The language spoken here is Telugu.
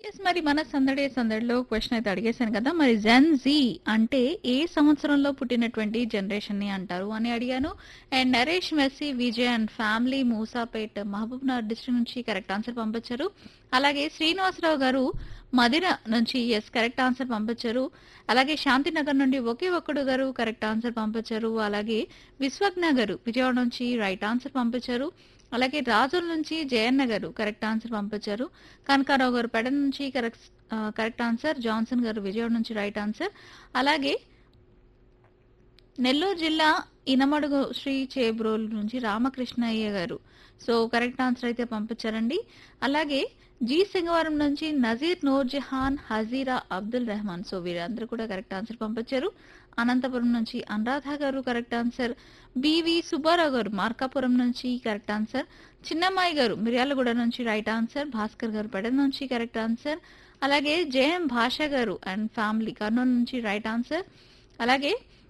ఎస్ మరి మన సందడి సందడిలో క్వశ్చన్ అయితే అడిగేశాను కదా మరి జెన్ జీ అంటే ఏ సంవత్సరంలో పుట్టినటువంటి జనరేషన్ ని అంటారు అని అడిగాను and Naresh Messi Vijay and family Moosapet Mahabub Nagar district నుంచి కరెక్ట్ ఆన్సర్ పంపించారు అలాగే శ్రీనివాసరావు గారు మదిర నుంచి ఎస్ కరెక్ట్ ఆన్సర్ పంపించారు అలాగే శాంతినగర్ నుండి ఒకే ఒక్కడు గారు కరెక్ట్ ఆన్సర్ పంపించారు అలాగే విశ్వజ్ఞ గారు విజయవాడ నుంచి రైట్ ఆన్సర్ పంపించారు అలాగే రాజుల నుంచి జయన్న గారు కరెక్ట్ ఆన్సర్ పంపించారు కనకారావు గారు పెడ నుంచి కరెక్ట్ ఆ, కరెక్ట్ ఆన్సర్ జాన్సన్ గారు విజయవాడ నుంచి రైట్ ఆన్సర్ అలాగే నెల్లూరు జిల్లా ఇనమడుగు శ్రీ చేబ్రోల్ నుంచి రామకృష్ణయ్య గారు సో కరెక్ట్ ఆన్సర్ అయితే పంపించారండి అలాగే జీ సింగవరం నుంచి నజీర్ నూర్ జహాన్ హజీరా అబ్దుల్ రెహమాన్ సో వీరందరూ కూడా కరెక్ట్ ఆన్సర్ పంపించారు అనంతపురం నుంచి అనురాధ గారు కరెక్ట్ ఆన్సర్ బివి సుబ్బారావు గారు మార్కాపురం నుంచి కరెక్ట్ ఆన్సర్ చిన్నమ్మాయి గారు మిర్యాలగూడ నుంచి రైట్ ఆన్సర్ భాస్కర్ గారు పెడ నుంచి కరెక్ట్ ఆన్సర్ అలాగే జేఎం భాష గారు అండ్ ఫ్యామిలీ కర్నూలు నుంచి రైట్ ఆన్సర్ అలాగే